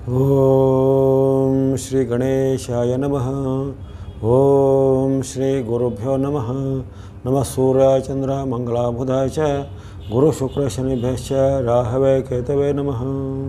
ಓಂ ಶ್ರೀ ಗಣೇಶಾಯ ನಮಃ ಓಂ ಶ್ರೀ ಗುರುಭ್ಯೋ ನಮಃ ನಮಃ ಸೂರ್ಯ ಚಂದ್ರ ಮಂಗಳಾಬುಧಾಯ ಚ ಗುರು ಶುಕ್ರ ಶನಿಭ್ಯಶ್ಚ ರಾಹವೇ ಕೇತವೇ ನಮಃ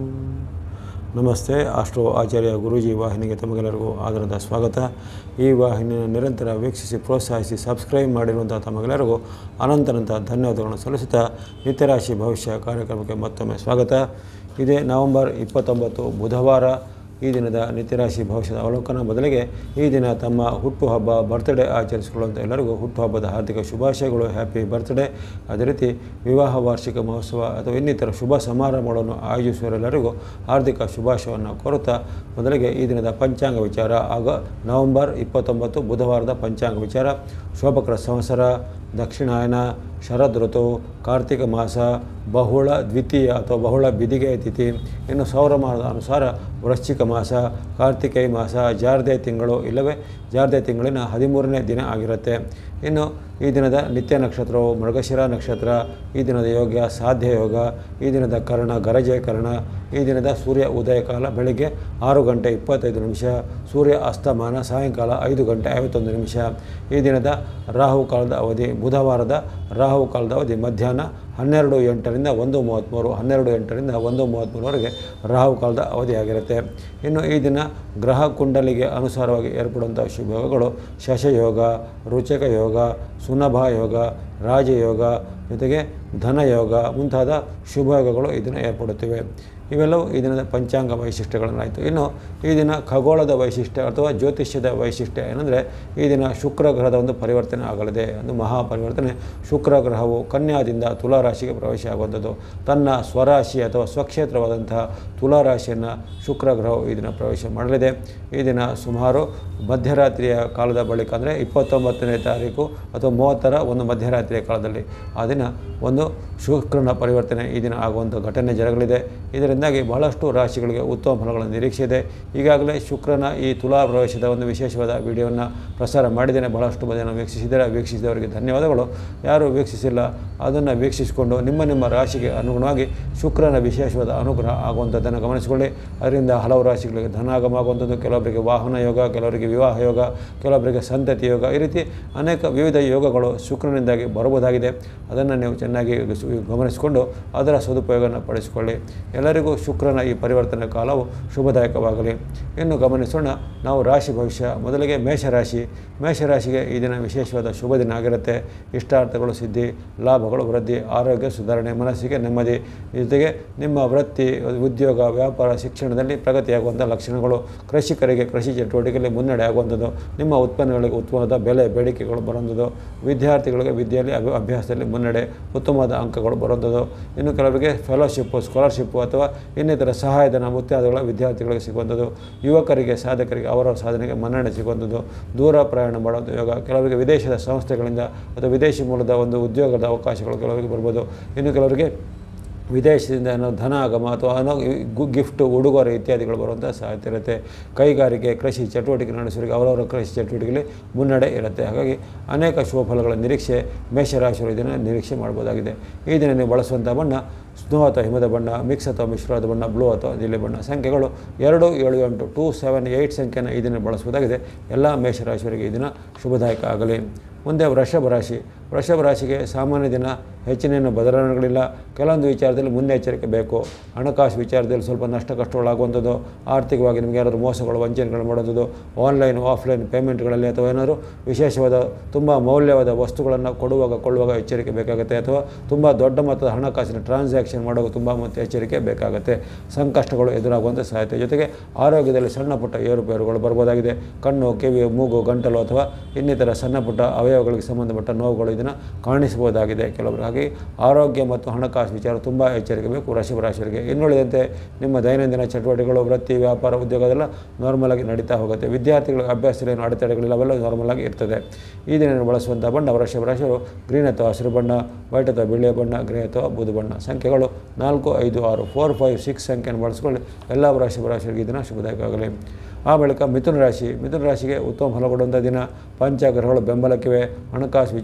ನಮಸ್ತೆ ಅಷ್ಟೋ ಆಚಾರ್ಯ ಗುರೂಜಿ ವಾಹಿನಿಗೆ ತಮಗೆಲ್ಲರಿಗೂ ಆದರದ ಸ್ವಾಗತ ಈ ವಾಹಿನಿಯನ್ನು ನಿರಂತರ ವೀಕ್ಷಿಸಿ ಪ್ರೋತ್ಸಾಹಿಸಿ ಸಬ್ಸ್ಕ್ರೈಬ್ ಮಾಡಿರುವಂಥ ತಮಗೆಲ್ಲರಿಗೂ ಅನಂತನಂತ ಧನ್ಯವಾದಗಳನ್ನು ಸಲ್ಲಿಸುತ್ತಾ ನಿತ್ಯರಾಶಿ ಭವಿಷ್ಯ ಕಾರ್ಯಕ್ರಮಕ್ಕೆ ಮತ್ತೊಮ್ಮೆ ಸ್ವಾಗತ ಇದೇ ನವೆಂಬರ್ ಇಪ್ಪತ್ತೊಂಬತ್ತು ಬುಧವಾರ ಈ ದಿನದ ನಿತ್ಯರಾಶಿ ಭವಿಷ್ಯದ ಅವಲೋಕನ ಮೊದಲಿಗೆ ಈ ದಿನ ತಮ್ಮ ಹುಟ್ಟುಹಬ್ಬ ಬರ್ತ್ಡೇ ಆಚರಿಸಿಕೊಳ್ಳುವಂಥ ಎಲ್ಲರಿಗೂ ಹುಟ್ಟುಹಬ್ಬದ ಹಾರ್ದಿಕ ಶುಭಾಶಯಗಳು ಹ್ಯಾಪಿ ಬರ್ತ್ಡೇ ಅದೇ ರೀತಿ ವಿವಾಹ ವಾರ್ಷಿಕ ಮಹೋತ್ಸವ ಅಥವಾ ಇನ್ನಿತರ ಶುಭ ಸಮಾರಂಭಗಳನ್ನು ಆಯೋಜಿಸುವವರೆಲ್ಲರಿಗೂ ಹಾರ್ದಿಕ ಶುಭಾಶಯವನ್ನು ಕೋರುತ್ತಾ ಮೊದಲಿಗೆ ಈ ದಿನದ ಪಂಚಾಂಗ ವಿಚಾರ ಆಗ ನವೆಂಬರ್ ಇಪ್ಪತ್ತೊಂಬತ್ತು ಬುಧವಾರದ ಪಂಚಾಂಗ ವಿಚಾರ ಶೋಭಕರ ಸಂವತ್ಸರ ದಕ್ಷಿಣಾಯನ ಶರದ್ ಋತು ಕಾರ್ತಿಕ ಮಾಸ ಬಹುಳ ದ್ವಿತೀಯ ಅಥವಾ ಬಹುಳ ಬಿದಿಗೆ ತಿಥಿ ಇನ್ನು ಸೌರಮಾನದ ಅನುಸಾರ ವೃಶ್ಚಿಕ ಮಾಸ ಕಾರ್ತಿಕೈ ಮಾಸ ಜಾರ್ದೆ ತಿಂಗಳು ಇಲ್ಲವೇ ಜಾರ್ದೆ ತಿಂಗಳಿನ ಹದಿಮೂರನೇ ದಿನ ಆಗಿರುತ್ತೆ ಇನ್ನು ಈ ದಿನದ ನಿತ್ಯ ನಕ್ಷತ್ರವು ಮೃಗಶಿರ ನಕ್ಷತ್ರ ಈ ದಿನದ ಯೋಗ್ಯ ಸಾಧ್ಯ ಯೋಗ ಈ ದಿನದ ಕರ್ಣ ಗರಜೆ ಕರ್ಣ ಈ ದಿನದ ಸೂರ್ಯ ಉದಯ ಕಾಲ ಬೆಳಗ್ಗೆ ಆರು ಗಂಟೆ ಇಪ್ಪತ್ತೈದು ನಿಮಿಷ ಸೂರ್ಯ ಅಸ್ತಮಾನ ಸಾಯಂಕಾಲ ಐದು ಗಂಟೆ ಐವತ್ತೊಂದು ನಿಮಿಷ ಈ ದಿನದ ರಾಹು ಕಾಲದ ಅವಧಿ ಬುಧವಾರದ ರಾಹು ಕಾಲದ ಅವಧಿ ಮಧ್ಯಾಹ್ನ ಹನ್ನೆರಡು ಎಂಟರಿಂದ ಒಂದು ಮೂವತ್ತ್ಮೂರು ಹನ್ನೆರಡು ಎಂಟರಿಂದ ಒಂದು ಮೂವತ್ತ್ಮೂರವರೆಗೆ ರಾಹು ಕಾಲದ ಅವಧಿಯಾಗಿರುತ್ತೆ ಇನ್ನು ಈ ದಿನ ಗ್ರಹ ಕುಂಡಲಿಗೆ ಅನುಸಾರವಾಗಿ ಏರ್ಪಡುವಂಥ ಶುಭಯೋಗಗಳು ಶಶಯೋಗ ರುಚಕ ಯೋಗ ಸುನಭ ಯೋಗ ರಾಜಯೋಗ ಜೊತೆಗೆ ಧನಯೋಗ ಮುಂತಾದ ಶುಭಯೋಗಗಳು ಈ ದಿನ ಏರ್ಪಡುತ್ತಿವೆ ಇವೆಲ್ಲವೂ ಈ ದಿನದ ಪಂಚಾಂಗ ವೈಶಿಷ್ಟ್ಯಗಳನ್ನಾಯಿತು ಇನ್ನು ಈ ದಿನ ಖಗೋಳದ ವೈಶಿಷ್ಟ್ಯ ಅಥವಾ ಜ್ಯೋತಿಷ್ಯದ ವೈಶಿಷ್ಟ್ಯ ಏನಂದರೆ ಈ ದಿನ ಶುಕ್ರ ಗ್ರಹದ ಒಂದು ಪರಿವರ್ತನೆ ಆಗಲಿದೆ ಒಂದು ಮಹಾ ಪರಿವರ್ತನೆ ಶುಕ್ರ ಗ್ರಹವು ಕನ್ಯಾದಿಂದ ತುಲಾರಾಶಿಗೆ ಪ್ರವೇಶ ಆಗುವಂಥದ್ದು ತನ್ನ ಸ್ವರಾಶಿ ಅಥವಾ ಸ್ವಕ್ಷೇತ್ರವಾದಂತಹ ತುಲಾರಾಶಿಯನ್ನು ಶುಕ್ರ ಗ್ರಹವು ಈ ದಿನ ಪ್ರವೇಶ ಮಾಡಲಿದೆ ಈ ದಿನ ಸುಮಾರು ಮಧ್ಯರಾತ್ರಿಯ ಕಾಲದ ಬಳಿಕ ಅಂದರೆ ಇಪ್ಪತ್ತೊಂಬತ್ತನೇ ತಾರೀಕು ಅಥವಾ ಮೂವತ್ತರ ಒಂದು ಮಧ್ಯರಾತ್ರಿಯ ಕಾಲದಲ್ಲಿ ಆ ದಿನ ಒಂದು ಶುಕ್ರನ ಪರಿವರ್ತನೆ ಈ ದಿನ ಆಗುವಂಥ ಘಟನೆ ಜರಗಲಿದೆ ಇದರಿಂದಾಗಿ ಬಹಳಷ್ಟು ರಾಶಿಗಳಿಗೆ ಉತ್ತಮ ಫಲಗಳ ನಿರೀಕ್ಷೆ ಇದೆ ಈಗಾಗಲೇ ಶುಕ್ರನ ಈ ತುಲಾ ಪ್ರವೇಶದ ಒಂದು ವಿಶೇಷವಾದ ವಿಡಿಯೋವನ್ನು ಪ್ರಸಾರ ಮಾಡಿದ್ದೇನೆ ಬಹಳಷ್ಟು ಮಂದಿಯನ್ನು ವೀಕ್ಷಿಸಿದರೆ ವೀಕ್ಷಿಸಿದವರಿಗೆ ಧನ್ಯವಾದಗಳು ಯಾರು ವೀಕ್ಷಿಸಿಲ್ಲ ಅದನ್ನು ವೀಕ್ಷಿಸಿಕೊಂಡು ನಿಮ್ಮ ನಿಮ್ಮ ರಾಶಿಗೆ ಅನುಗುಣವಾಗಿ ಶುಕ್ರನ ವಿಶೇಷವಾದ ಅನುಗ್ರಹ ಆಗುವಂಥದ್ದನ್ನು ಗಮನಿಸಿಕೊಳ್ಳಿ ಅದರಿಂದ ಹಲವು ರಾಶಿಗಳಿಗೆ ಧನಾಗಮ ಆಗುವಂಥದ್ದು ಕೆಲವೊಬ್ಬರಿಗೆ ವಾಹನ ಯೋಗ ಕೆಲವರಿಗೆ ವಿವಾಹ ಯೋಗ ಕೆಲವೊಬ್ಬರಿಗೆ ಸಂತತಿ ಯೋಗ ಈ ರೀತಿ ಅನೇಕ ವಿವಿಧ ಯೋಗಗಳು ಶುಕ್ರನಿಂದಾಗಿ ಬರಬಹುದಾಗಿದೆ ಅದನ್ನು ನೀವು ಚೆನ್ನಾಗಿ ಸು- ಗಮನಿಸಿಕೊಂಡು ಅದರ ಸದುಪಯೋಗವನ್ನು ಪಡಿಸಿಕೊಳ್ಳಿ ಎಲ್ಲರಿಗೂ ಶುಕ್ರನ ಈ ಪರಿವರ್ತನೆ ಕಾಲವು ಶುಭದಾಯಕವಾಗಲಿ ಇನ್ನು ಗಮನಿಸೋಣ ನಾವು ರಾಶಿ ಭವಿಷ್ಯ ಮೊದಲಿಗೆ ಮೇಷರಾಶಿ ಮೇಷರಾಶಿಗೆ ಈ ದಿನ ವಿಶೇಷವಾದ ಶುಭ ದಿನ ಆಗಿರುತ್ತೆ ಇಷ್ಟಾರ್ಥಗಳು ಸಿದ್ಧಿ ಲಾಭಗಳು ವೃದ್ಧಿ ಆರೋಗ್ಯ ಸುಧಾರಣೆ ಮನಸ್ಸಿಗೆ ನೆಮ್ಮದಿ ಜೊತೆಗೆ ನಿಮ್ಮ ವೃತ್ತಿ ಉದ್ಯೋಗ ವ್ಯಾಪಾರ ಶಿಕ್ಷಣದಲ್ಲಿ ಪ್ರಗತಿಯಾಗುವಂಥ ಲಕ್ಷಣಗಳು ಕೃಷಿಕರಿಗೆ ಕೃಷಿ ಚಟುವಟಿಕೆಯಲ್ಲಿ ಮುನ್ನಡೆ ಆಗುವಂಥದ್ದು ನಿಮ್ಮ ಉತ್ಪನ್ನಗಳಿಗೆ ಉತ್ತಮವಾದ ಬೆಲೆ ಬೇಡಿಕೆಗಳು ಬರುವಂಥದ್ದು ವಿದ್ಯಾರ್ಥಿಗಳಿಗೆ ವಿದ್ಯೆಯಲ್ಲಿ ಅಭಿ ಅಭ್ಯಾಸದಲ್ಲಿ ಮುನ್ನಡೆ ಉತ್ತಮವಾದ ಅಂಕಗಳು ಬರುವಂಥದ್ದು ಇನ್ನು ಕೆಲವರಿಗೆ ಫೆಲೋಶಿಪ್ಪು ಸ್ಕಾಲರ್ಶಿಪ್ಪು ಅಥವಾ ಇನ್ನಿತರ ಸಹಾಯಧನ ಮುತ್ಯಾದಿಗಳ ವಿದ್ಯಾರ್ಥಿಗಳಿಗೆ ಸಿಗುವಂಥದ್ದು ಯುವಕರಿಗೆ ಸಾಧಕರಿಗೆ ಅವರ ಸಾಧನೆಗೆ ಮನ್ನಣೆ ಸಿಗುವಂಥದ್ದು ದೂರ ಪ್ರಯಾಣ ಮಾಡುವಂಥ ಯೋಗ ಕೆಲವರಿಗೆ ವಿದೇಶದ ಸಂಸ್ಥೆಗಳಿಂದ ಅಥವಾ ವಿದೇಶಿ ಮೂಲದ ಒಂದು ಉದ್ಯೋಗದ ಅವಕಾಶಗಳು ಕೆಲವರಿಗೆ ಬರ್ಬೋದು ಇನ್ನು ಕೆಲವರಿಗೆ ವಿದೇಶದಿಂದ ಏನೋ ಧನ ಆಗಮ ಅಥವಾ ಏನೋ ಗು- ಗಿಫ್ಟ್ ಉಡುಗೊರೆ ಇತ್ಯಾದಿಗಳು ಬರುವಂಥ ಸಾಧ್ಯತೆ ಇರುತ್ತೆ ಕೈಗಾರಿಕೆ ಕೃಷಿ ಚಟುವಟಿಕೆ ನಡೆಸೋರಿಗೆ ಅವರವರ ಕೃಷಿ ಚಟುವಟಿಕೆಯಲ್ಲಿ ಮುನ್ನಡೆ ಇರುತ್ತೆ ಹಾಗಾಗಿ ಅನೇಕ ಶುಭ ಫಲಗಳ ನಿರೀಕ್ಷೆ ಮೇಷರಾಶಿಯವರು ಇದನ್ನು ನಿರೀಕ್ಷೆ ಮಾಡ್ಬೋದಾಗಿದೆ ಈ ದಿನ ನೀವು ಬಳಸುವಂಥ ಬಣ್ಣ ಸ್ನೋ ಅಥವಾ ಹಿಮದ ಬಣ್ಣ ಮಿಕ್ಸ್ ಅಥವಾ ಮಿಶ್ರವಾದ ಬಣ್ಣ ಬ್ಲೂ ಅಥವಾ ನೀಲಿ ಬಣ್ಣ ಸಂಖ್ಯೆಗಳು ಎರಡು ಏಳು ಎಂಟು ಟೂ ಸೆವೆನ್ ಏಯ್ಟ್ ಸಂಖ್ಯೆನ ಈ ದಿನ ಬಳಸುವುದಾಗಿದೆ ಎಲ್ಲ ಮೇಷರಾಶಿಯವರಿಗೆ ಈ ದಿನ ಶುಭದಾಯಕ ಆಗಲಿ ಮುಂದೆ ವೃಷಭ ರಾಶಿ ವೃಷಭ ರಾಶಿಗೆ ಸಾಮಾನ್ಯ ದಿನ ಹೆಚ್ಚಿನೇನು ಬದಲಾವಣೆಗಳಿಲ್ಲ ಕೆಲವೊಂದು ವಿಚಾರದಲ್ಲಿ ಮುನ್ನೆಚ್ಚರಿಕೆ ಬೇಕು ಹಣಕಾಸು ವಿಚಾರದಲ್ಲಿ ಸ್ವಲ್ಪ ನಷ್ಟ ಕಷ್ಟಗಳಾಗುವಂಥದ್ದು ಆರ್ಥಿಕವಾಗಿ ನಿಮಗೆ ಯಾರಾದರೂ ಮೋಸಗಳು ವಂಚನೆಗಳು ಮಾಡೋದು ಆನ್ಲೈನ್ ಆಫ್ಲೈನ್ ಪೇಮೆಂಟ್ಗಳಲ್ಲಿ ಅಥವಾ ಏನಾದರೂ ವಿಶೇಷವಾದ ತುಂಬ ಮೌಲ್ಯವಾದ ವಸ್ತುಗಳನ್ನು ಕೊಡುವಾಗ ಕೊಳ್ಳುವಾಗ ಎಚ್ಚರಿಕೆ ಬೇಕಾಗುತ್ತೆ ಅಥವಾ ತುಂಬ ದೊಡ್ಡ ಮೊತ್ತದ ಹಣಕಾಸಿನ ಟ್ರಾನ್ಸಾಕ್ಷನ್ ಮಾಡುವಾಗ ತುಂಬ ಮತ್ತು ಎಚ್ಚರಿಕೆ ಬೇಕಾಗುತ್ತೆ ಸಂಕಷ್ಟಗಳು ಎದುರಾಗುವಂಥ ಸಾಧ್ಯತೆ ಜೊತೆಗೆ ಆರೋಗ್ಯದಲ್ಲಿ ಸಣ್ಣ ಪುಟ್ಟ ಏರುಪೇರುಗಳು ಬರ್ಬೋದಾಗಿದೆ ಕಣ್ಣು ಕಿವಿ ಮೂಗು ಗಂಟಲು ಅಥವಾ ಇನ್ನಿತರ ಸಣ್ಣ ಪುಟ್ಟ ಅವಯವಗಳಿಗೆ ಸಂಬಂಧಪಟ್ಟ ನೋವುಗಳು ಇದನ್ನು ಕಾಣಿಸಬಹುದಾಗಿದೆ ಕೆಲವರು ಹಾಗೆ ಆರೋಗ್ಯ ಮತ್ತು ಹಣಕಾಸು ವಿಚಾರ ತುಂಬ ಎಚ್ಚರಿಕೆ ಬೇಕು ವೃಷಭ ರಾಶಿಯವರಿಗೆ ಇನ್ನುಳಿದಂತೆ ನಿಮ್ಮ ದೈನಂದಿನ ಚಟುವಟಿಕೆಗಳು ವೃತ್ತಿ ವ್ಯಾಪಾರ ಉದ್ಯೋಗ ಅದೆಲ್ಲ ನಾರ್ಮಲ್ ಆಗಿ ನಡೀತಾ ಹೋಗುತ್ತೆ ವಿದ್ಯಾರ್ಥಿಗಳಿಗೆ ಅಭ್ಯಾಸದಲ್ಲಿ ಏನು ಅಡೆತಡೆಗಳಿಲ್ಲ ಅವೆಲ್ಲ ನಾರ್ಮಲ್ ಆಗಿ ಇರ್ತದೆ ಈ ದಿನ ನೀವು ಬಳಸುವಂಥ ಬಣ್ಣ ವೃಷಭ ರಾಶಿಯವರು ಗ್ರೀನ್ ಅಥವಾ ಹಸಿರು ಬಣ್ಣ ವೈಟ್ ಅಥವಾ ಬಿಳಿಯ ಬಣ್ಣ ಗ್ರೇ ಅಥವಾ ಬೂದು ಬಣ್ಣ ಸಂಖ್ಯೆಗಳು ನಾಲ್ಕು ಐದು ಆರು ಫೋರ್ ಫೈವ್ ಸಿಕ್ಸ್ ಸಂಖ್ಯೆಯನ್ನು ಬಳಸ್ಕೊಳ್ಳಿ ಎಲ್ಲ ವೃಷಭ ರಾಶಿಯವರಿಗೆ ಈ ದಿನ ಶುಭದಾಯಕ ಆಗಲಿ ಆ ಬಳಿಕ ಮಿಥುನ ರಾಶಿ ಮಿಥುನ ರಾಶಿಗೆ ಉತ್ತಮ ಫಲ ಕೊಡುವಂಥ ದಿನ ಪಂಚಗ್ರಹಗಳು ಬೆಂಬಲಕ್ಕಿವೆ ಹಣಕಾಸು ವಿಚಾರ ಉತ್ತಮ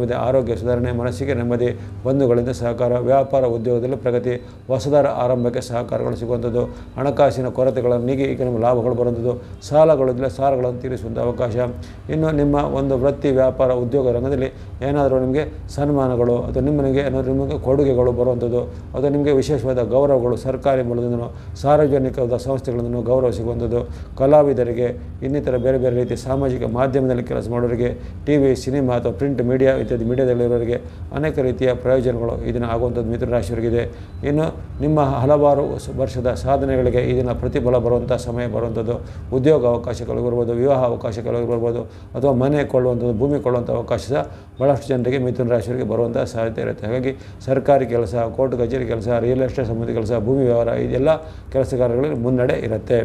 ನೆಮ್ಮದಿ ಆರೋಗ್ಯ ಸುಧಾರಣೆ ಮನಸ್ಸಿಗೆ ನೆಮ್ಮದಿ ಬಂಧುಗಳಿಂದ ಸಹಕಾರ ವ್ಯಾಪಾರ ಉದ್ಯೋಗದಲ್ಲಿ ಪ್ರಗತಿ ಹೊಸದರ ಆರಂಭಕ್ಕೆ ಸಹಕಾರಗಳು ಸಿಗುವಂಥದ್ದು ಹಣಕಾಸಿನ ಕೊರತೆಗಳನ್ನು ನೀಗಿ ಈಗ ನಿಮ್ಮ ಲಾಭಗಳು ಬರುವಂಥದ್ದು ಸಾಲಗಳಿದ್ದರೆ ಸಾಲಗಳನ್ನು ತೀರಿಸುವಂಥ ಅವಕಾಶ ಇನ್ನು ನಿಮ್ಮ ಒಂದು ವೃತ್ತಿ ವ್ಯಾಪಾರ ಉದ್ಯೋಗ ರಂಗದಲ್ಲಿ ಏನಾದರೂ ನಿಮಗೆ ಸನ್ಮಾನಗಳು ಅಥವಾ ನಿಮ್ಮನಿಗೆ ಏನಾದರೂ ನಿಮಗೆ ಕೊಡುಗೆಗಳು ಬರುವಂಥದ್ದು ಅಥವಾ ನಿಮಗೆ ವಿಶೇಷವಾದ ಗೌರವಗಳು ಸರ್ಕಾರಿ ಮೂಲದಿಂದನೋ ಸಾರ್ವಜನಿಕವಾದ ಸಂಸ್ಥೆಗಳಿಂದನೂ ಗೌರವ ಸಿಗುವಂಥದ್ದು ಕಲಾವಿದರಿಗೆ ಇನ್ನಿತರ ಬೇರೆ ಬೇರೆ ರೀತಿಯ ಸಾಮಾಜಿಕ ಮಾಧ್ಯಮದಲ್ಲಿ ಕೆಲಸ ಮಾಡೋರಿಗೆ ಟಿ ವಿ ಸಿನಿಮಾ ಅಥವಾ ಪ್ರಿಂಟ್ ಮೀಡಿಯಾ ಇತ್ಯಾದಿ ಮೀಡಿಯಾದಲ್ಲಿರೋರಿಗೆ ಅನೇಕ ರೀತಿಯ ಪ್ರಯೋಜನಗಳು ಈ ದಿನ ಆಗುವಂಥದ್ದು ಮಿಥುನ ರಾಶಿಯವರಿಗಿದೆ ಇನ್ನು ನಿಮ್ಮ ಹಲವಾರು ಸ- ವರ್ಷದ ಸಾಧನೆಗಳಿಗೆ ಈ ದಿನ ಪ್ರತಿಫಲ ಬರುವಂಥ ಸಮಯ ಬರುವಂಥದ್ದು ಉದ್ಯೋಗ ಅವಕಾಶಗಳು ಬರ್ಬೋದು ವಿವಾಹ ಅವಕಾಶಗಳು ಬರ್ಬೋದು ಅಥವಾ ಮನೆ ಕೊಳ್ಳುವಂಥದ್ದು ಭೂಮಿ ಕೊಳ್ಳುವಂಥ ಅವಕಾಶ ಸಹ ಭಾಳಷ್ಟು ಜನರಿಗೆ ಮಿಥುನ ರಾಶಿಯವರಿಗೆ ಬರುವಂಥ ಸಾಧ್ಯತೆ ಇರುತ್ತೆ ಹಾಗಾಗಿ ಸರ್ಕಾರಿ ಕೆಲಸ ಕೋರ್ಟ್ ಕಚೇರಿ ಕೆಲಸ ರಿಯಲ್ ಎಸ್ಟೇಟ್ ಸಂಬಂಧಿ ಕೆಲಸ ಭೂಮಿ ವ್ಯವಹಾರ ಇದೆಲ್ಲ ಕೆಲಸ ಕಾರ್ಯಗಳಲ್ಲಿ ಮುನ್ನಡೆ ಇರುತ್ತೆ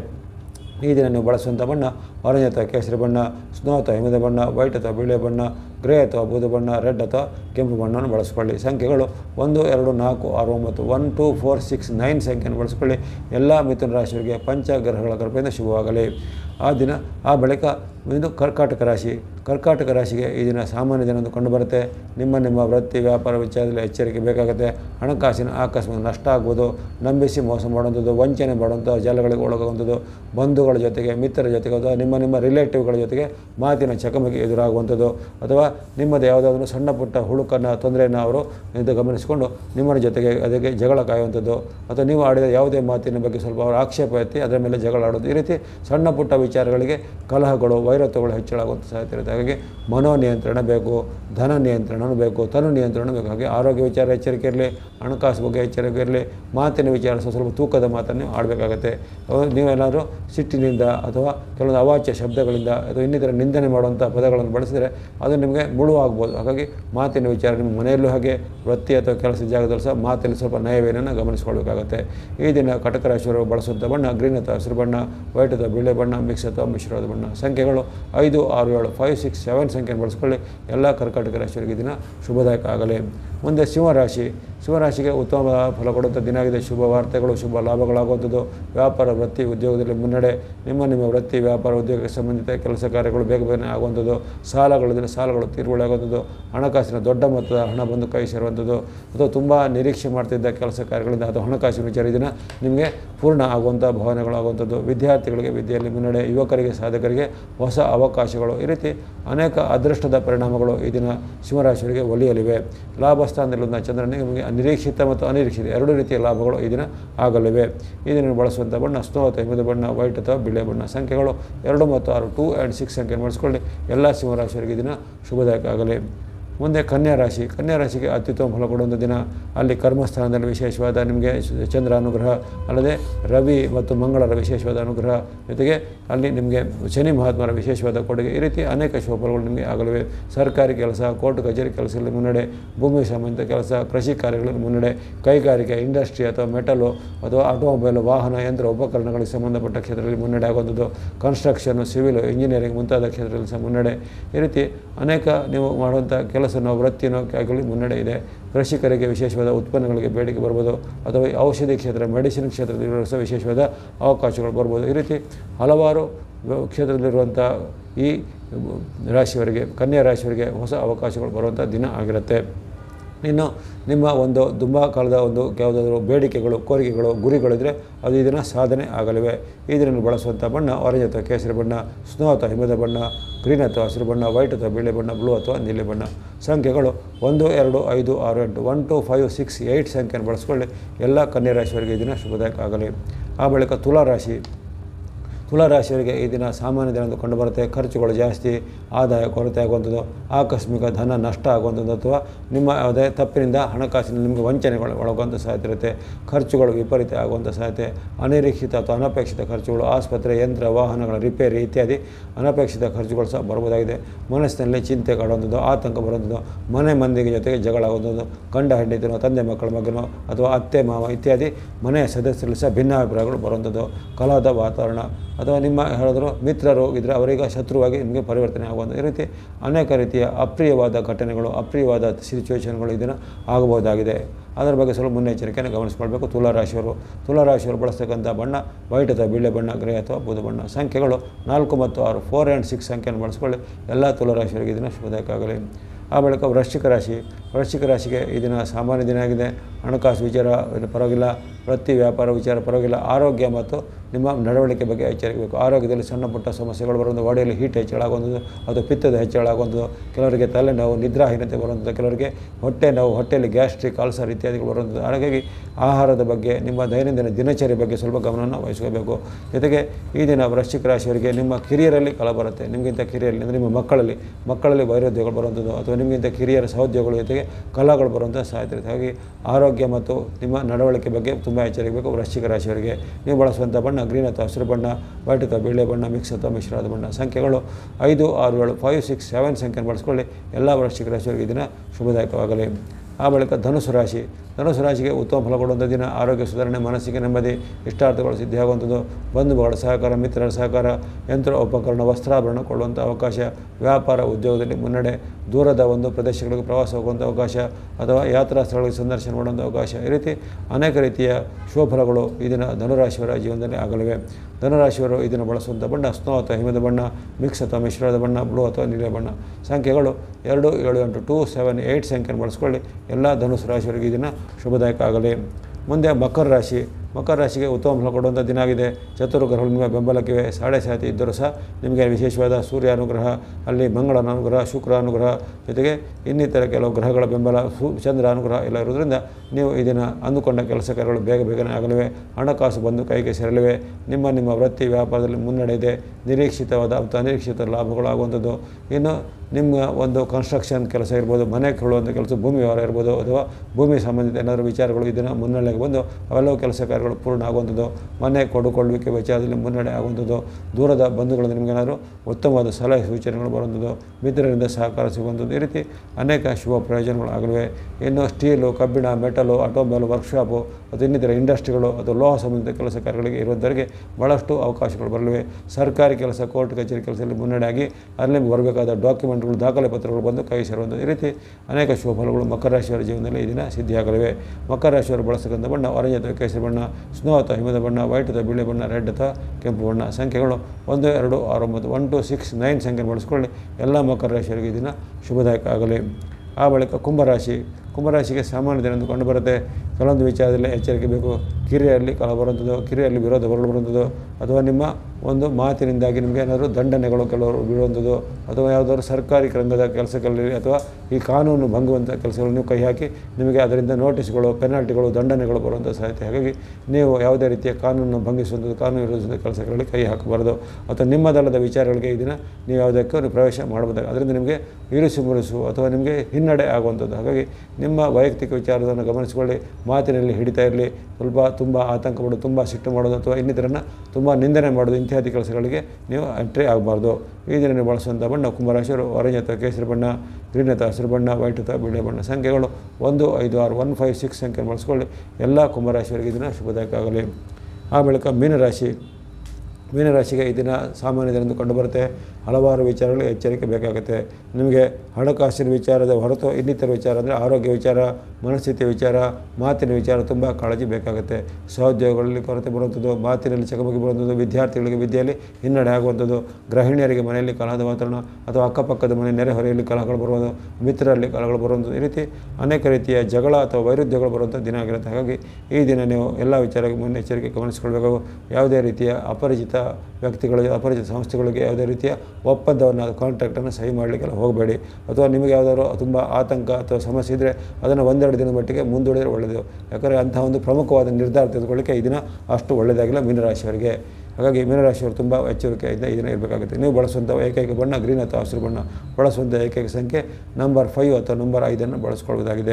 ಈ ದಿನ ನೀವು ಬಳಸುವಂಥ ಬಣ್ಣ ಆರೆಂಜ್ ಅಥವಾ ಕೇಸರಿ ಬಣ್ಣ ಸ್ನೋ ಅಥವಾ ಹಿಮದ ಬಣ್ಣ ವೈಟ್ ಅಥವಾ ಬಿಳಿ ಬಣ್ಣ ಗ್ರೇ ಅಥವಾ ಬೂದು ಬಣ್ಣ ರೆಡ್ ಅಥವಾ ಕೆಂಪು ಬಣ್ಣವನ್ನು ಬಳಸ್ಕೊಳ್ಳಿ ಸಂಖ್ಯೆಗಳು ಒಂದು ಎರಡು ನಾಲ್ಕು ಆರು ಒಂಬತ್ತು one two four six nine ಸಂಖ್ಯೆಯನ್ನು ಬಳಸ್ಕೊಳ್ಳಿ ಎಲ್ಲ ಮಿಥುನ ರಾಶಿಯವರಿಗೆ ಪಂಚಗ್ರಹಗಳ ಕೃಪೆಯಿಂದ ಶುಭವಾಗಲಿ ಆ ದಿನ ಆ ಬಳಿಕ ಇದು ಕರ್ಕಾಟಕ ರಾಶಿ ಕರ್ಕಾಟಕ ರಾಶಿಗೆ ಈ ದಿನ ಸಾಮಾನ್ಯ ದಿನ ಕಂಡುಬರುತ್ತೆ ನಿಮ್ಮ ನಿಮ್ಮ ವೃತ್ತಿ ವ್ಯಾಪಾರ ವಿಚಾರದಲ್ಲಿ ಎಚ್ಚರಿಕೆ ಬೇಕಾಗುತ್ತೆ ಹಣಕಾಸಿನ ಆಕಸ್ಮಿಕ ನಷ್ಟ ಆಗ್ಬೋದು ನಂಬಿಸಿ ಮೋಸ ಮಾಡುವಂಥದ್ದು ವಂಚನೆ ಮಾಡುವಂಥ ಜಾಲಗಳಿಗೆ ಒಳಗಾಗುವಂಥದ್ದು ಬಂಧುಗಳ ಜೊತೆಗೆ ಮಿತ್ರರ ಜೊತೆಗೆ ಅಥವಾ ನಿಮ್ಮ ನಿಮ್ಮ ರಿಲೇಟಿವ್ಗಳ ಜೊತೆಗೆ ಮಾತಿನ ಚಕಮಕಿ ಎದುರಾಗುವಂಥದ್ದು ಅಥವಾ ನಿಮ್ಮದು ಯಾವುದಾದ್ರೂ ಸಣ್ಣ ಪುಟ್ಟ ಹುಳುಕನ್ನು ತೊಂದರೆಯನ್ನು ಅವರು ಇದು ಗಮನಿಸಿಕೊಂಡು ನಿಮ್ಮ ಜೊತೆಗೆ ಅದಕ್ಕೆ ಜಗಳ ಕಾಯುವಂಥದ್ದು ಅಥವಾ ನೀವು ಆಡಿದ ಯಾವುದೇ ಮಾತಿನ ಬಗ್ಗೆ ಸ್ವಲ್ಪ ಅವರು ಆಕ್ಷೇಪ ಎತ್ತಿ ಅದರ ಮೇಲೆ ಜಗಳ ಆಡೋದು ಈ ರೀತಿ ಸಣ್ಣ ಪುಟ್ಟ ವಿಚಾರಗಳಿಗೆ ಕಲಹಗಳು ವೈರತ್ವಗಳು ಹೆಚ್ಚಳಾಗುವಂಥ ಸಾಧ್ಯತೆ ಇರುತ್ತೆ ಹಾಗಾಗಿ ಮನೋ ನಿಯಂತ್ರಣ ಬೇಕು ಧನ ನಿಯಂತ್ರಣನೂ ಬೇಕು ತನು ನಿಯಂತ್ರಣ ಬೇಕು ಹಾಗೆ ಆರೋಗ್ಯ ವಿಚಾರ ಎಚ್ಚರಿಕೆ ಇರಲಿ ಹಣಕಾಸು ಬಗ್ಗೆ ಎಚ್ಚರಿಕೆ ಇರಲಿ ಮಾತಿನ ವಿಚಾರ ಸ್ವಲ್ಪ ಸ್ವಲ್ಪ ತೂಕದ ಮಾತನ್ನು ನೀವು ಆಡಬೇಕಾಗತ್ತೆ ನೀವೇನಾದರೂ ಸಿಟ್ಟಿನಿಂದ ಅಥವಾ ಕೆಲವೊಂದು ಅವಾಚ್ಯ ಶಬ್ದಗಳಿಂದ ಅಥವಾ ಇನ್ನಿತರ ನಿಂದನೆ ಮಾಡುವಂಥ ಪದಗಳನ್ನು ಬಳಸಿದರೆ ಅದು ನಿಮಗೆ ಮುಳುವಾಗ್ಬೋದು ಹಾಗಾಗಿ ಮಾತಿನ ವಿಚಾರ ನಿಮ್ಮ ಮನೆಯಲ್ಲೂ ಹಾಗೆ ವೃತ್ತಿ ಅಥವಾ ಕೆಲಸದ ಜಾಗದಲ್ಲೂ ಸಹ ಮಾತಲ್ಲಿ ಸ್ವಲ್ಪ ನಯವೇನನ್ನು ಗಮನಿಸ್ಕೊಳ್ಬೇಕಾಗತ್ತೆ ಈ ದಿನ ಕಟಕ ರಾಶಿಯವರು ಬಳಸುವಂಥ ಬಣ್ಣ ಗ್ರೀನ್ ಅಥವಾ ಹಸಿರು ಬಣ್ಣ ವೈಟ್ ಅಥವಾ ಬಿಳಿ ಬಣ್ಣ ಮಿಕ್ಸ್ ಅಥವಾ ಮಿಶ್ರವಾದ ಬಣ್ಣ ಸಂಖ್ಯೆಗಳು ಐದು ಆರು ಏಳು ಫೈವ್ ಸಿಕ್ಸ್ ಸೆವೆನ್ ಸಂಖ್ಯೆಯನ್ನು ಬಳಸ್ಕೊಳ್ಳಿ ಎಲ್ಲ ಕರ್ಕಾಟಕ ರಾಶಿಯವರಿಗೆ ಈ ದಿನ ಶುಭದಾಯಕ ಆಗಲಿ ಮುಂದೆ ಸಿಂಹರಾಶಿ ಸಿಂಹರಾಶಿಗೆ ಉತ್ತಮ ಫಲ ಕೊಡುವಂಥ ದಿನ ಆಗಿದೆ ಶುಭ ವಾರ್ತೆಗಳು ಶುಭ ಲಾಭಗಳಾಗುವಂಥದ್ದು ವ್ಯಾಪಾರ ವೃತ್ತಿ ಉದ್ಯೋಗದಲ್ಲಿ ಮುನ್ನಡೆ ನಿಮ್ಮ ನಿಮ್ಮ ವೃತ್ತಿ ವ್ಯಾಪಾರ ಉದ್ಯೋಗಕ್ಕೆ ಸಂಬಂಧಿತ ಕೆಲಸ ಕಾರ್ಯಗಳು ಬೇಗ ಬೇಗನೆ ಆಗುವಂಥದ್ದು ಸಾಲಗಳಿದ್ರೆ ಸಾಲಗಳು ತೀರ್ವಳಿ ಆಗುವಂಥದ್ದು ಹಣಕಾಸಿನ ದೊಡ್ಡ ಮೊತ್ತದ ಹಣ ಬಂದು ಕೈ ಸೇರುವಂಥದ್ದು ಅಥವಾ ತುಂಬ ನಿರೀಕ್ಷೆ ಮಾಡ್ತಿದ್ದ ಕೆಲಸ ಕಾರ್ಯಗಳಿಂದ ಅಥವಾ ಹಣಕಾಸಿನ ವಿಚಾರ ಈ ದಿನ ನಿಮಗೆ ಪೂರ್ಣ ಆಗುವಂಥ ಭಾವನೆಗಳಾಗುವಂಥದ್ದು ವಿದ್ಯಾರ್ಥಿಗಳಿಗೆ ವಿದ್ಯೆಯಲ್ಲಿ ಮುನ್ನಡೆ ಯುವಕರಿಗೆ ಸಾಧಕರಿಗೆ ಹೊಸ ಅವಕಾಶಗಳು ಈ ರೀತಿ ಅನೇಕ ಅದೃಷ್ಟದ ಪರಿಣಾಮಗಳು ಈ ದಿನ ಸಿಂಹರಾಶಿಯವರಿಗೆ ಒಲಿಯಲಿವೆ ಲಾಭ ಸ್ಥಾನದಲ್ಲಿರುವ ಚಂದ್ರನಿಗೆ ನಿಮಗೆ ನಿರೀಕ್ಷಿತ ಮತ್ತು ಅನಿರೀಕ್ಷಿತ ಎರಡು ರೀತಿಯ ಲಾಭಗಳು ಈ ದಿನ ಆಗಲಿವೆ ಈ ದಿನ ಬಳಸುವಂಥ ಬಣ್ಣ ಸ್ನೋ ಅಥವಾ ಹಿಮದ ಬಣ್ಣ ವೈಟ್ ಅಥವಾ ಬಿಳಿ ಬಣ್ಣ ಸಂಖ್ಯೆಗಳು ಎರಡು ಮತ್ತು ಆರು ಟೂ ಆ್ಯಂಡ್ ಸಿಕ್ಸ್ ಸಂಖ್ಯೆ ಬಳಸ್ಕೊಳ್ಳಿ ಎಲ್ಲ ಸಿಂಹರಾಶಿಯವರಿಗೆ ಈ ದಿನ ಶುಭದಾಯಕ ಆಗಲಿ ಮುಂದೆ ಕನ್ಯಾ ರಾಶಿ ಕನ್ಯಾ ರಾಶಿಗೆ ಅತ್ಯುತ್ತಮ ಫಲ ಕೊಡುವಂಥ ದಿನ ಅಲ್ಲಿ ಕರ್ಮಸ್ಥಾನದಲ್ಲಿ ವಿಶೇಷವಾದ ನಿಮಗೆ ಚಂದ್ರ ಅನುಗ್ರಹ ಅಲ್ಲದೆ ರವಿ ಮತ್ತು ಮಂಗಳರ ವಿಶೇಷವಾದ ಅನುಗ್ರಹ ಜೊತೆಗೆ ಅಲ್ಲಿ ನಿಮಗೆ ಶನಿ ಮಹಾತ್ಮರ ವಿಶೇಷವಾದ ಕೊಡುಗೆ ಈ ರೀತಿ ಅನೇಕ ಶುಭಫಲಗಳು ನಿಮಗೆ ಆಗಲಿವೆ ಸರ್ಕಾರಿ ಕೆಲಸ ಕೋರ್ಟ್ ಕಚೇರಿ ಕೆಲಸಗಳಲ್ಲಿ ಮುನ್ನಡೆ ಭೂಮಿ ಸಂಬಂಧಿತ ಕೆಲಸ ಕೃಷಿ ಕಾರ್ಯಗಳಲ್ಲಿ ಮುನ್ನಡೆ ಕೈಗಾರಿಕೆ ಇಂಡಸ್ಟ್ರಿ ಅಥವಾ ಮೆಟಲು ಅಥವಾ ಆಟೋಮೊಬೈಲ್ ವಾಹನ ಯಂತ್ರ ಉಪಕರಣಗಳಿಗೆ ಸಂಬಂಧಪಟ್ಟ ಕ್ಷೇತ್ರದಲ್ಲಿ ಮುನ್ನಡೆ ಆಗುವಂಥದ್ದು ಕನ್ಸ್ಟ್ರಕ್ಷನ್ ಸಿವಿಲ್ ಇಂಜಿನಿಯರಿಂಗ್ ಮುಂತಾದ ಕ್ಷೇತ್ರದಲ್ಲಿ ಸಹ ಮುನ್ನಡೆ ಈ ರೀತಿ ಅನೇಕ ನೀವು ಮಾಡುವಂಥ ಕೆಲಸನೋ ವೃತ್ತಿನೋ ಆಗಲಿ ಮುನ್ನಡೆ ಇದೆ ಕೃಷಿಕರಿಗೆ ವಿಶೇಷವಾದ ಉತ್ಪನ್ನಗಳಿಗೆ ಬೇಡಿಕೆ ಬರ್ಬೋದು ಅಥವಾ ಈ ಔಷಧಿ ಕ್ಷೇತ್ರ ಮೆಡಿಸಿನ್ ಕ್ಷೇತ್ರದಲ್ಲಿ ಸಹ ವಿಶೇಷವಾದ ಅವಕಾಶಗಳು ಬರ್ಬೋದು ಈ ರೀತಿ ಹಲವಾರು ವ್ಯ- ಕ್ಷೇತ್ರದಲ್ಲಿರುವಂಥ ಈ ರಾಶಿಯವರಿಗೆ ಕನ್ಯಾ ರಾಶಿಯವರಿಗೆ ಹೊಸ ಅವಕಾಶಗಳು ಬರುವಂಥ ದಿನ ಆಗಿರುತ್ತೆ ಇನ್ನು ನಿಮ್ಮ ಒಂದು ತುಂಬ ಕಾಲದ ಒಂದು ಯಾವುದಾದ್ರೂ ಬೇಡಿಕೆಗಳು ಕೋರಿಕೆಗಳು ಗುರಿಗಳಿದ್ದರೆ ಅದು ಈ ದಿನ ಸಾಧನೆ ಆಗಲಿವೆ ಈ ದಿನ ನೀವು ಬಳಸುವಂಥ ಬಣ್ಣ ಆರೆಂಜ್ ಅಥವಾ ಕೇಸರಿ ಬಣ್ಣ ಸ್ನೋ ಅಥವಾ ಹಿಮದ ಬಣ್ಣ ಗ್ರೀನ್ ಅಥವಾ ಹಸಿರು ಬಣ್ಣ ವೈಟ್ ಅಥವಾ ಬಿಳಿ ಬಣ್ಣ ಬ್ಲೂ ಅಥವಾ ನೀಲಿ ಬಣ್ಣ ಸಂಖ್ಯೆಗಳು ಒಂದು ಎರಡು ಐದು ಆರು ಎಂಟು one two five six eight ಸಂಖ್ಯೆಯನ್ನು ಬಳಸ್ಕೊಳ್ಳಿ ಎಲ್ಲ ಕನ್ಯಾ ರಾಶಿಯವರಿಗೆ ಈ ದಿನ ಶುಭದಾಯಕ ಆಗಲಿ ಆ ಬಳಿಕ ತುಲಾ ರಾಶಿ ತುಲಾ ರಾಶಿಯವರಿಗೆ ಈ ದಿನ ಸಾಮಾನ್ಯ ದಿನ ಕಂಡುಬರುತ್ತೆ ಖರ್ಚುಗಳು ಜಾಸ್ತಿ ಆದಾಯ ಕೊರತೆ ಆಗುವಂಥದ್ದು ಆಕಸ್ಮಿಕ ಧನ ನಷ್ಟ ಆಗುವಂಥದ್ದು ಅಥವಾ ನಿಮ್ಮ ಯಾವುದೇ ತಪ್ಪಿನಿಂದ ಹಣಕಾಸಿನ ನಿಮಗೆ ವಂಚನೆಗಳು ಒಳಗುವಂಥ ಸಾಧ್ಯತೆ ಇರುತ್ತೆ ಖರ್ಚುಗಳು ವಿಪರೀತ ಆಗುವಂಥ ಸಾಧ್ಯತೆ ಅನಿರೀಕ್ಷಿತ ಅಥವಾ ಅನಪೇಕ್ಷಿತ ಖರ್ಚುಗಳು ಆಸ್ಪತ್ರೆ ಯಂತ್ರ ವಾಹನಗಳ ರಿಪೇರಿ ಇತ್ಯಾದಿ ಅನಪೇಕ್ಷಿತ ಖರ್ಚುಗಳು ಸಹ ಬರ್ಬೋದಾಗಿದೆ ಮನಸ್ಸಿನಲ್ಲಿ ಚಿಂತೆ ಕಾಡುವಂಥದ್ದು ಆತಂಕ ಬರುವಂಥದ್ದು ಮನೆ ಮಂದಿಗೆ ಜೊತೆಗೆ ಜಗಳ ಆಗುವಂಥದ್ದು ಗಂಡ ಹೆಂಡತಿನೋ ತಂದೆ ಮಕ್ಕಳ ಮಗನೋ ಅಥವಾ ಅತ್ತೆ ಮಾವ ಇತ್ಯಾದಿ ಮನೆಯ ಸದಸ್ಯರಲ್ಲಿ ಸಹ ಭಿನ್ನಾಭಿಪ್ರಾಯಗಳು ಬರುವಂಥದ್ದು ಕಲಹದ ವಾತಾವರಣ ಅಥವಾ ನಿಮ್ಮ ಹೇಳಿದ್ರು ಮಿತ್ರರು ಇದ್ದರೆ ಅವರಿಗೆ ಶತ್ರುವಾಗಿ ನಿಮಗೆ ಪರಿವರ್ತನೆ ಆಗುವಂಥ ಈ ರೀತಿ ಅನೇಕ ರೀತಿಯ ಅಪ್ರಿಯವಾದ ಘಟನೆಗಳು ಅಪ್ರಿಯವಾದ ಸಿಚುವೇಶನ್ಗಳು ಇದನ್ನು ಆಗಬಹುದಾಗಿದೆ ಅದರ ಬಗ್ಗೆ ಸ್ವಲ್ಪ ಮುನ್ನೆಚ್ಚರಿಕೆಯನ್ನು ಗಮನಿಸ್ಕೊಳ್ಬೇಕು ತುಲಾ ರಾಶಿಯವರು ತುಲಾ ರಾಶಿಯವರು ಬಳಸ್ತಕ್ಕಂಥ ಬಣ್ಣ ವೈಟ್ ಅಥವಾ ಬಿಳಿ ಬಣ್ಣ ಗ್ರೇ ಅಥವಾ ಬೂದು ಬಣ್ಣ ಸಂಖ್ಯೆಗಳು ನಾಲ್ಕು ಮತ್ತು ಆರು ಫೋರ್ ಆ್ಯಂಡ್ ಸಿಕ್ಸ್ ಸಂಖ್ಯೆಯನ್ನು ಬಳಸ್ಕೊಳ್ಳಿ ಎಲ್ಲ ತುಲಾ ರಾಶಿಯವರಿಗೆ ಇದನ್ನು ಶುಭದಾಯಕ ಆಗಲಿ ಆ ಬಳಿಕ ವೃಶ್ಚಿಕ ರಾಶಿ ವೃಶ್ಚಿಕ ರಾಶಿಗೆ ಈ ದಿನ ಸಾಮಾನ್ಯ ದಿನ ಆಗಿದೆ ಹಣಕಾಸು ವಿಚಾರ ಏನು ಪರವಾಗಿಲ್ಲ ವೃತ್ತಿ ವ್ಯಾಪಾರ ವಿಚಾರ ಪರವಾಗಿಲ್ಲ ಆರೋಗ್ಯ ಮತ್ತು ನಿಮ್ಮ ನಡವಳಿಕೆ ಬಗ್ಗೆ ಎಚ್ಚರಿಕೆ ಬೇಕು ಆರೋಗ್ಯದಲ್ಲಿ ಸಣ್ಣ ಪುಟ್ಟ ಸಮಸ್ಯೆಗಳು ಬರುವುದು ಬಾಡಿಯಲ್ಲಿ ಹೀಟ್ ಹೆಚ್ಚಳ ಆಗುವಂಥದ್ದು ಅಥವಾ ಪಿತ್ತದ ಹೆಚ್ಚಳ ಆಗುವಂಥದ್ದು ಕೆಲವರಿಗೆ ತಲೆನೋವು ನಿದ್ರಾಹೀನತೆ ಬರುವಂಥದ್ದು ಕೆಲವರಿಗೆ ಹೊಟ್ಟೆ ನೋವು ಹೊಟ್ಟೆಯಲ್ಲಿ ಗ್ಯಾಸ್ಟ್ರಿಕ್ ಅಲ್ಸರ್ ಇತ್ಯಾದಿಗಳು ಬರುವಂಥದ್ದು ಹಾಗಾಗಿ ಆಹಾರದ ಬಗ್ಗೆ ನಿಮ್ಮ ದೈನಂದಿನ ದಿನಚರಿ ಬಗ್ಗೆ ಸ್ವಲ್ಪ ಗಮನವನ್ನು ವಹಿಸ್ಕೋಬೇಕು ಜೊತೆಗೆ ಈ ದಿನ ವೃಶ್ಚಿಕ ರಾಶಿಯವರಿಗೆ ನಿಮ್ಮ ಕಿರಿಯರಲ್ಲಿ ಕಲ ಬರುತ್ತೆ ನಿಮಗಿಂತ ಕಿರಿಯರಲ್ಲಿ ಅಂದರೆ ನಿಮ್ಮ ಮಕ್ಕಳಲ್ಲಿ ಮಕ್ಕಳಲ್ಲಿ ವೈರೋದ್ಯಗಳು ಬರುವಂಥದ್ದು ಅಥವಾ ನಿಮಗಿಂತ ಕಿರಿಯರ ಸಹೋದ್ಯೋಗಗಳ ಜೊತೆಗೆ ಕಲಹಗಳು ಬರುವಂಥ ಸಾಧ್ಯತೆ ಇರುತ್ತೆ ಹಾಗಾಗಿ ಆರೋಗ್ಯ ಮತ್ತು ನಿಮ್ಮ ನಡವಳಿಕೆ ಬಗ್ಗೆ ತುಂಬ ಎಚ್ಚರಿಕೆ ಬೇಕು ವೃಶ್ಚಿಕ ರಾಶಿಯವರಿಗೆ ನೀವು ಬಳಸುವಂಥ ಬಣ್ಣ ಗ್ರೀನ್ ಅಥವಾ ಹಸಿರು ಬಣ್ಣ ವೈಟ್ ಅಥವಾ ಬಿಳೆ ಬಣ್ಣ ಮಿಕ್ಸ್ ಅಥವಾ ಮಿಶ್ರವಾದ ಬಣ್ಣ ಸಂಖ್ಯೆಗಳು ಐದು ಆರು ಏಳು ಫೈವ್ ಸಿಕ್ಸ್ ಸೆವೆನ್ ಸಂಖ್ಯೆಯನ್ನು ಬಳಸ್ಕೊಳ್ಳಿ ಎಲ್ಲ ವೃಶ್ಚಿಕ ರಾಶಿಯವರಿಗೆ ಈ ದಿನ ಶುಭದಾಯಕವಾಗಲಿ ಆ ಬಳಿಕ ಧನುಸು ರಾಶಿ ಧನುಸು ರಾಶಿಗೆ ಉತ್ತಮ ಫಲ ಕೊಡುವಂಥ ದಿನ ಆರೋಗ್ಯ ಸುಧಾರಣೆ ಮನಸ್ಸಿಗೆ ನೆಮ್ಮದಿ ಇಷ್ಟಾರ್ಥಗಳು ಸಿದ್ಧಿಯಾಗುವಂಥದ್ದು ಬಂಧುಗಳ ಸಹಕಾರ ಮಿತ್ರರ ಸಹಕಾರ ಯಂತ್ರ ಉಪಕರಣ ವಸ್ತ್ರಾಭರಣ ಕೊಳ್ಳುವಂಥ ಅವಕಾಶ ವ್ಯಾಪಾರ ಉದ್ಯೋಗದಲ್ಲಿ ಮುನ್ನಡೆ ದೂರದ ಒಂದು ಪ್ರದೇಶಗಳಿಗೆ ಪ್ರವಾಸ ಹೋಗುವಂಥ ಅವಕಾಶ ಅಥವಾ ಯಾತ್ರಾ ಸ್ಥಳಗಳಿಗೆ ಸಂದರ್ಶನ ಮಾಡುವಂಥ ಅವಕಾಶ ಈ ರೀತಿ ಅನೇಕ ರೀತಿಯ ಶುಭ ಫಲಗಳು ಈ ದಿನ ಧನುರಾಶಿಯವರ ಜೀವನದಲ್ಲಿ ಆಗಲಿವೆ ಧನುರಾಶಿಯವರು ಈ ದಿನ ಬಳಸುವಂಥ ಬಣ್ಣ ಸ್ನೋ ಅಥವಾ ಹಿಮದ ಬಣ್ಣ ಮಿಕ್ಸ್ ಅಥವಾ ಮಿಶ್ರವಾದ ಬಣ್ಣ ಬ್ಲೂ ಅಥವಾ ನೀಲಿ ಬಣ್ಣ ಸಂಖ್ಯೆಗಳು ಎರಡು ಏಳು ಎಂಟು ಟೂ ಸೆವೆನ್ ಏಯ್ಟ್ ಸಂಖ್ಯೆಯನ್ನು ಬಳಸ್ಕೊಳ್ಳಿ ಎಲ್ಲ ಧನುಸು ರಾಶಿಯವರಿಗೆ ಈ ದಿನ ಶುಭದಾಯಕ ಆಗಲಿ ಮುಂದೆ ಮಕರ ರಾಶಿ ಮಕರ ರಾಶಿಗೆ ಉತ್ತಮ ಫಲ ಕೊಡುವಂಥ ದಿನ ಆಗಿದೆ ಚತುರು ಗ್ರಹಗಳು ನಿಮ್ಮ ಬೆಂಬಲಕ್ಕಿವೆ ಸಾಡೆ ಸಾತಿ ಇದ್ದರೂ ಸಹ ನಿಮಗೆ ವಿಶೇಷವಾದ ಸೂರ್ಯ ಅನುಗ್ರಹ ಅಲ್ಲಿ ಮಂಗಳನ ಅನುಗ್ರಹ ಶುಕ್ರ ಅನುಗ್ರಹ ಜೊತೆಗೆ ಇನ್ನಿತರ ಕೆಲವು ಗ್ರಹಗಳ ಬೆಂಬಲ ಸು ಚಂದ್ರ ಅನುಗ್ರಹ ಎಲ್ಲ ಇರೋದ್ರಿಂದ ನೀವು ಈ ದಿನ ಅಂದುಕೊಂಡ ಕೆಲಸ ಕಾರ್ಯಗಳು ಬೇಗ ಬೇಗನೆ ಆಗಲಿವೆ ಹಣಕಾಸು ಬಂದು ಕೈಗೆ ಸೇರಲಿವೆ ನಿಮ್ಮ ನಿಮ್ಮ ವೃತ್ತಿ ವ್ಯಾಪಾರದಲ್ಲಿ ಮುನ್ನಡೆ ಇದೆ ನಿರೀಕ್ಷಿತವಾದ ಅಥವಾ ಅನಿರೀಕ್ಷಿತ ಲಾಭಗಳು ಆಗುವಂಥದ್ದು ಇನ್ನು ನಿಮ್ಮ ಒಂದು ಕನ್ಸ್ಟ್ರಕ್ಷನ್ ಕೆಲಸ ಇರ್ಬೋದು ಮನೆ ಕೊಳ್ಳುವಂಥ ಕೆಲಸ ಭೂಮಿ ವ್ಯವಹಾರ ಇರ್ಬೋದು ಅಥವಾ ಭೂಮಿ ಸಂಬಂಧಿತ ಏನಾದರೂ ವಿಚಾರಗಳು ಇದನ್ನು ಮುನ್ನಡೆಗೆ ಬಂದು ಅವೆಲ್ಲವೂ ಕೆಲಸ ಕಾರ್ಯಗಳು ಪೂರ್ಣ ಆಗುವಂಥದ್ದು ಮನೆ ಕೊಡುಕೊಳ್ಳುವಿಕೆ ವಿಚಾರದಲ್ಲಿ ಮುನ್ನಡೆ ಆಗುವಂಥದ್ದು ದೂರದ ಬಂಧುಗಳಿಂದ ನಿಮಗೇನಾದರೂ ಉತ್ತಮವಾದ ಸಲಹೆ ಸೂಚನೆಗಳು ಬರುವಂಥದ್ದು ಮಿತ್ರರಿಂದ ಸಹಕಾರ ಸಿಗುವಂಥದ್ದು ಈ ರೀತಿ ಅನೇಕ ಶುಭ ಪ್ರಯೋಜನಗಳು ಆಗಲಿವೆ ಇನ್ನು ಸ್ಟೀಲು ಕಬ್ಬಿಣ ಮೆಟಲು ಆಟೋಮೊಬೈಲ್ ವರ್ಕ್ಶಾಪು ಅಥವಾ ಇನ್ನಿತರ ಇಂಡಸ್ಟ್ರಿಗಳು ಅಥವಾ ಲೋಹ ಸಂಬಂಧಿತ ಕೆಲಸ ಕಾರ್ಯಗಳಿಗೆ ಇರುವಂಥವರಿಗೆ ಭಾಳಷ್ಟು ಅವಕಾಶಗಳು ಬರಲಿವೆ ಸರ್ಕಾರಿ ಕೆಲಸ ಕೋರ್ಟ್ ಕಚೇರಿ ಕೆಲಸದಲ್ಲಿ ಮುನ್ನಡೆ ಆಗಿ ಅಲ್ಲಿ ನಿಮ್ಗೆ ಬರಬೇಕಾದ ಡಾಕ್ಯುಮೆಂಟ್ಗಳು ದಾಖಲೆ ಪತ್ರಗಳು ಬಂದು ಕೈ ಸೇರುವಂಥದ್ದು ಈ ರೀತಿ ಅನೇಕ ಶುಭ ಫಲಗಳು ಮಕರ ರಾಶಿಯವರ ಜೀವನದಲ್ಲಿ ಈ ದಿನ ಸಿದ್ಧಿಯಾಗಲಿವೆ ಮಕರ ರಾಶಿಯವರು ಬಳಸತಕ್ಕಂಥ ಬಣ್ಣ ಆರೆಂಜ್ ಅಥವಾ ಕೇಸರಿ ಬಣ್ಣ ಸ್ನೋ ಅಥವಾ ಹಿಮದ ಬಣ್ಣ ವೈಟ್ ಅಥವಾ ಬಿಳಿ ಬಣ್ಣ ರೆಡ್ ಅಥವಾ ಕೆಂಪು ಬಣ್ಣ ಸಂಖ್ಯೆಗಳು ಒಂದು ಎರಡು ಆರು ಒಂಬತ್ತು ಒನ್ ಟು ಸಿಕ್ಸ್ ನೈನ್ ಸಂಖ್ಯೆ ಬಳಸ್ಕೊಳ್ಳಿ ಎಲ್ಲ ಮಕರ ರಾಶಿಯವರಿಗೆ ಈ ದಿನ ಶುಭದಾಯಕ ಆಗಲಿ ಆ ಬಳಿಕ ಕುಂಭರಾಶಿ ಕುಂಭರಾಶಿಗೆ ಸಾಮಾನ್ಯ ದಿನ ಕಂಡು ಬರುತ್ತೆ ಕೆಲವೊಂದು ವಿಚಾರದಲ್ಲಿ ಎಚ್ಚರಿಕೆ ಬೇಕು ಕಿರಿಯರಲ್ಲಿ ಕಲ ಬರುವಂಥದ್ದು ಕಿರಿಯರಲ್ಲಿ ವಿರೋಧ ಬರಲು ಬರುವಂಥದ್ದು ಅಥವಾ ನಿಮ್ಮ ಒಂದು ಮಾತಿನಿಂದಾಗಿ ನಿಮಗೆ ಏನಾದರೂ ದಂಡನೆಗಳು ಕೆಲವರು ಬೀಳುವಂಥದ್ದು ಅಥವಾ ಯಾವುದಾದ್ರು ಸರ್ಕಾರಿ ರಂಗದ ಕೆಲಸಗಳಲ್ಲಿ ಅಥವಾ ಈ ಕಾನೂನು ಭಂಗುವಂಥ ಕೆಲಸಗಳು ನೀವು ಕೈ ಹಾಕಿ ನಿಮಗೆ ಅದರಿಂದ ನೋಟಿಸ್ಗಳು ಪೆನಾಲ್ಟಿಗಳು ದಂಡನೆಗಳು ಬರುವಂಥ ಸಾಧ್ಯತೆ ಹಾಗಾಗಿ ನೀವು ಯಾವುದೇ ರೀತಿಯ ಕಾನೂನನ್ನು ಭಂಗಿಸುವಂಥದ್ದು ಕಾನೂನು ವಿರೋಧದ ಕೆಲಸಗಳಲ್ಲಿ ಕೈ ಹಾಕಬಾರದು ಅಥವಾ ನಿಮ್ಮದಲ್ಲದ ವಿಚಾರಗಳಿಗೆ ಈ ದಿನ ನೀವು ಯಾವುದಕ್ಕೂ ನೀವು ಪ್ರವೇಶ ಮಾಡಬಹುದು ಅದರಿಂದ ನಿಮಗೆ ಇರುಸು ಮುರುಸು ಅಥವಾ ನಿಮಗೆ ಹಿನ್ನಡೆ ಆಗುವಂಥದ್ದು ಹಾಗಾಗಿ ನಿಮ್ಮ ವೈಯಕ್ತಿಕ ವಿಚಾರವನ್ನು ಗಮನಿಸಿಕೊಳ್ಳಿ ಮಾತಿನಲ್ಲಿ ಹಿಡಿತಾ ಇರಲಿ ಸ್ವಲ್ಪ ತುಂಬ ಆತಂಕ ಪಡೋದು ತುಂಬ ಸಿಟ್ಟು ಮಾಡೋದು ಅಥವಾ ಇನ್ನಿತರನ್ನು ತುಂಬ ನಿಂದನೆ ಮಾಡೋದು ಇತ್ಯಾದಿ ಕೆಲಸಗಳಿಗೆ ನೀವು ಎಂಟ್ರಿ ಆಗಬಾರ್ದು ಈ ದಿನ ನೀವು ಬಳಸುವಂಥ ಬಣ್ಣ ಕುಂಭರಾಶಿಯವರು ಆರೆಂಜ್ ಅಥವಾ ಕೇಸರಿ ಬಣ್ಣ ಗ್ರೀನ್ ಅಥವಾ ಹಸಿರು ಬಣ್ಣ ವೈಟ್ ಅಥವಾ ಬಿಳಿ ಬಣ್ಣ ಸಂಖ್ಯೆಗಳು ಒಂದು ಐದು ಆರು ಒನ್ ಫೈವ್ ಸಿಕ್ಸ್ ಸಂಖ್ಯೆ ಬಳಸ್ಕೊಳ್ಳಿ ಎಲ್ಲ ಕುಂಭರಾಶಿಯವರಿಗೆ ಈ ದಿನ ಶುಭದಾಯಕ ಆಗಲಿ ಆ ಬಳಿಕ ಮೀನರಾಶಿ ಮೀನರಾಶಿಗೆ ಈ ದಿನ ಸಾಮಾನ್ಯ ದಿನದಂದು ಕಂಡುಬರುತ್ತೆ ಹಲವಾರು ವಿಚಾರಗಳು ಎಚ್ಚರಿಕೆ ಬೇಕಾಗುತ್ತೆ ನಿಮಗೆ ಹಣಕಾಸಿನ ವಿಚಾರದ ಹೊರತು ಇನ್ನಿತರ ವಿಚಾರ ಅಂದರೆ ಆರೋಗ್ಯ ವಿಚಾರ ಮನಸ್ಥಿತಿಯ ವಿಚಾರ ಮಾತಿನ ವಿಚಾರ ತುಂಬ ಕಾಳಜಿ ಬೇಕಾಗುತ್ತೆ ಸಹೋದ್ಯೋಗಗಳಲ್ಲಿ ಕೊರತೆ ಬರುವಂಥದ್ದು ಮಾತಿನಲ್ಲಿ ಚಕಮಕಿ ಬರುವಂಥದ್ದು ವಿದ್ಯಾರ್ಥಿಗಳಿಗೆ ವಿದ್ಯೆಯಲ್ಲಿ ಹಿನ್ನಡೆ ಆಗುವಂಥದ್ದು ಗೃಹಿಣಿಯರಿಗೆ ಮನೆಯಲ್ಲಿ ಕಲಹದ ವಾತಾವರಣ ಅಥವಾ ಅಕ್ಕಪಕ್ಕದ ಮನೆ ನೆರೆಹೊರೆಯಲ್ಲಿ ಕಲಹಗಳು ಬರುವುದು ಮಿತ್ರರಲ್ಲಿ ಕಲಹಗಳು ಬರುವಂಥದ್ದು ಈ ರೀತಿ ಅನೇಕ ರೀತಿಯ ಜಗಳ ಅಥವಾ ವೈರುಧ್ಯಗಳು ಬರುವಂಥ ದಿನ ಆಗಿರುತ್ತೆ ಹಾಗಾಗಿ ಈ ದಿನ ನೀವು ಎಲ್ಲ ವಿಚಾರಕ್ಕೆ ಮುನ್ನೆಚ್ಚರಿಕೆ ಗಮನಿಸಿಕೊಳ್ಬೇಕು ಯಾವುದೇ ರೀತಿಯ ಅಪರಿಚಿತ ವ್ಯಕ್ತಿಗಳಿಗೆ ಅಪರಿಚಿತ ಸಂಸ್ಥೆಗಳಿಗೆ ಯಾವುದೇ ರೀತಿಯ ಒಪ್ಪಂದವನ್ನು ಕಾಂಟ್ರಾಕ್ಟನ್ನು ಸಹಿ ಮಾಡಲಿಕ್ಕೆಲ್ಲ ಹೋಗಬೇಡಿ ಅಥವಾ ನಿಮಗೆ ಯಾವುದಾದ್ರು ತುಂಬ ಆತಂಕ ಅಥವಾ ಸಮಸ್ಯೆ ಇದ್ದರೆ ಅದನ್ನು ಒಂದೆರಡು ದಿನದ ಮಟ್ಟಿಗೆ ಮುಂದೂಡಿದರೆ ಒಳ್ಳೆಯದು ಯಾಕಂದರೆ ಅಂತಹ ಒಂದು ಪ್ರಮುಖವಾದ ನಿರ್ಧಾರ ತೆಗೆದುಕೊಳ್ಳಿಕ್ಕೆ ಈ ದಿನ ಅಷ್ಟು ಒಳ್ಳೆಯದಾಗಿಲ್ಲ ಮೀನರಾಶಿಯವರಿಗೆ ಹಾಗಾಗಿ ಮೀನರಾಶಿಯವರು ತುಂಬ ಎಚ್ಚರಿಕೆಯಿಂದ ಈ ದಿನ ಇರಬೇಕಾಗುತ್ತೆ ನೀವು ಬಳಸುವಂಥ ಏಕೈಕ ಬಣ್ಣ ಗ್ರೀನ್ ಅಥವಾ ಹಸಿರು ಬಣ್ಣ ಬಳಸುವಂಥ ಏಕೈಕ ಸಂಖ್ಯೆ ನಂಬರ್ ಫೈವ್ ಅಥವಾ ನಂಬರ್ ಐದನ್ನು ಬಳಸ್ಕೊಳ್ಳೋದಾಗಿದೆ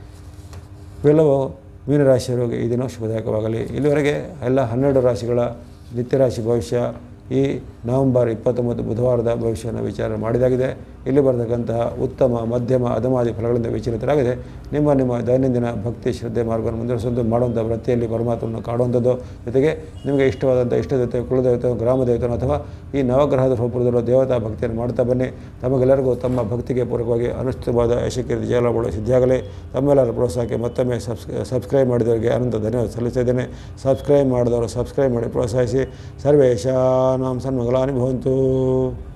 ಇವೆಲ್ಲವೂ ಮೀನರಾಶಿಯವರಿಗೆ ಈ ದಿನ ಶುಭದಾಯಕವಾಗಲಿ ಇಲ್ಲಿವರೆಗೆ ಎಲ್ಲ ಹನ್ನೆರಡು ರಾಶಿಗಳ ನಿತ್ಯರಾಶಿ ಭವಿಷ್ಯ ಈ ನವೆಂಬರ್ ಇಪ್ಪತ್ತೊಂಬತ್ತು ಬುಧವಾರದ ಭವಿಷ್ಯನ ವಿಚಾರ ಮಾಡಿದಾಗಿದೆ ಇಲ್ಲಿ ಬರತಕ್ಕಂತಹ ಉತ್ತಮ ಮಧ್ಯಮ ಅಧಮಾದಿ ಫಲಗಳಿಂದ ವಿಚಲಿತರಾಗಿದೆ ನಿಮ್ಮ ನಿಮ್ಮ ದೈನಂದಿನ ಭಕ್ತಿ ಶ್ರದ್ಧೆ ಮಾರ್ಗವನ್ನು ಮುಂದುವರಿಸುವಂಥ ಮಾಡುವಂಥ ವೃತ್ತಿಯಲ್ಲಿ ಪರಮಾತ್ಮವನ್ನು ಕಾಡುವಂಥದ್ದು ಜೊತೆಗೆ ನಿಮಗೆ ಇಷ್ಟವಾದಂಥ ಇಷ್ಟದೇವತೆ ಕುಲದೇವತೆ ಗ್ರಾಮ ದೇವತೆಯನ್ನು ಅಥವಾ ಈ ನವಗ್ರಹದ ಸ್ವರೂಪದಲ್ಲಿರುವ ದೇವತಾ ಭಕ್ತಿಯನ್ನು ಮಾಡ್ತಾ ಬನ್ನಿ ತಮಗೆಲ್ಲರಿಗೂ ತಮ್ಮ ಭಕ್ತಿಗೆ ಪೂರಕವಾಗಿ ಅನುಷ್ಠಿತವಾದ ಯಶಕೀರ್ತಿ ಜಯಲಾಭಗಳು ಸಿದ್ಧಿಯಾಗಲಿ ತಮ್ಮೆಲ್ಲರ ಪ್ರೋತ್ಸಾಹಕ್ಕೆ ಮತ್ತೊಮ್ಮೆ ಸಬ್ಸ್ ಸಬ್ಸ್ಕ್ರೈಬ್ ಮಾಡಿದವರಿಗೆ ಅನಂತ ಧನ್ಯವಾದ ಸಲ್ಲಿಸಿದ್ದೇನೆ ಸಬ್ಸ್ಕ್ರೈಬ್ ಮಾಡಿದವರು ಸಬ್ಸ್ಕ್ರೈಬ್ ಮಾಡಿ ಪ್ರೋತ್ಸಾಹಿಸಿ ಸರ್ವೇಶಾನಾಂ ಸನ್ಮಂಗಲಾನಿ ಭವಂತು